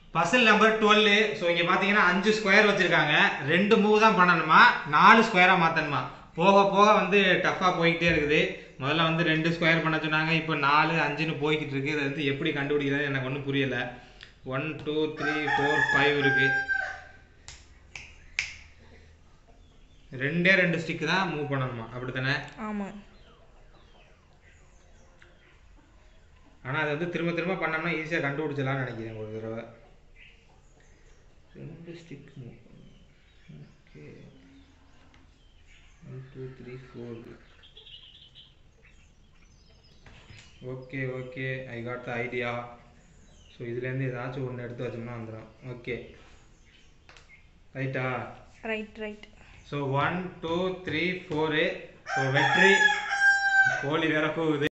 Basil number twelve so இங்கே பார்த்தீங்கன்னா அஞ்சு ஸ்கொயர் வச்சுருக்காங்க ரெண்டு மூவ் தான் பண்ணணுமா நாலு ஸ்கொயராக மாற்றணுமா போக போக வந்து டஃப்பாக போய்கிட்டே இருக்குது முதல்ல வந்து ரெண்டு ஸ்கொயர் பண்ண சொன்னாங்க இப்போ நாலு அஞ்சுன்னு போய்கிட்டு இருக்கு இது வந்து எப்படி கண்டுபிடிக்கிறது எனக்கு ஒன்றும் புரியலை one two three four five இருக்குது ரெண்டே ரெண்டு ஸ்டிக்கு தான் மூவ் பண்ணணுமா அப்படி தானே ஆமாம் ஆனால் அது வந்து திரும்ப திரும்ப பண்ணோம்னா ஈஸியாக கண்டுபிடிச்சலாம்னு நினைக்கிறேன் ஒரு தடவை ரெண்டு stick move okay one two three four okay okay I got the idea so இதுலேருந்து ஏதாச்சும் ஒன்று எடுத்து வச்சோம்னா வந்துடும் ஓகே ரைட்டா right right so one two three four so வெற்றி கோழி வேற போகுது